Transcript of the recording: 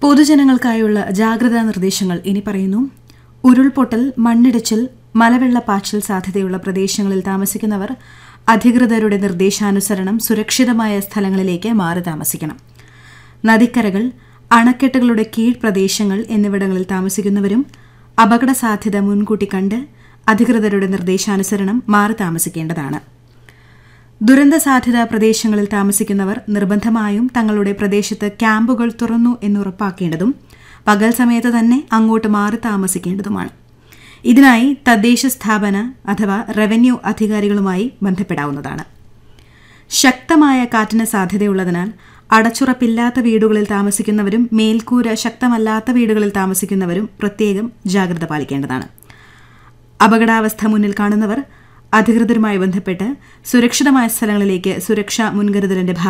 പൊതുജനങ്ങൾക്കായുള്ള ജാഗ്രതാ നിർദ്ദേശങ്ങൾ ഇനി പറയുന്നു ഉരുൾപൊട്ടൽ മണ്ണിടിച്ചിൽ മലവെള്ളപ്പാച്ചിൽ സാധ്യതയുള്ള പ്രദേശങ്ങളിൽ താമസിക്കുന്നവർ അധികൃതരുടെ നിർദ്ദേശാനുസരണം സുരക്ഷിതമായ സ്ഥലങ്ങളിലേക്ക് മാറി താമസിക്കണം നദിക്കരകൾ അണക്കെട്ടുകളുടെ കീഴ്പ്രദേശങ്ങൾ എന്നിവിടങ്ങളിൽ താമസിക്കുന്നവരും അപകട സാധ്യത മുൻകൂട്ടി കണ്ട് അധികൃതരുടെ നിർദ്ദേശാനുസരണം മാറി താമസിക്കേണ്ടതാണ് ദുരന്ത സാധ്യതാ പ്രദേശങ്ങളിൽ താമസിക്കുന്നവർ നിർബന്ധമായും തങ്ങളുടെ പ്രദേശത്ത് ക്യാമ്പുകൾ തുറന്നു എന്നുറപ്പാക്കേണ്ടതും പകൽ സമയത്ത് തന്നെ അങ്ങോട്ട് മാറി താമസിക്കേണ്ടതുമാണ് ഇതിനായി തദ്ദേശ സ്ഥാപന അഥവാ റവന്യൂ അധികാരികളുമായി ബന്ധപ്പെടാവുന്നതാണ് ശക്തമായ കാറ്റിന് സാധ്യതയുള്ളതിനാൽ അടച്ചുറപ്പില്ലാത്ത വീടുകളിൽ താമസിക്കുന്നവരും മേൽക്കൂര ശക്തമല്ലാത്ത വീടുകളിൽ താമസിക്കുന്നവരും പ്രത്യേകം ജാഗ്രത പാലിക്കേണ്ടതാണ് അപകടാവസ്ഥ മുന്നിൽ കാണുന്നവർ അധികൃതരുമായി ബന്ധപ്പെട്ട് സുരക്ഷിതമായ സ്ഥലങ്ങളിലേക്ക് സുരക്ഷാ മുൻകരുതലിന്റെ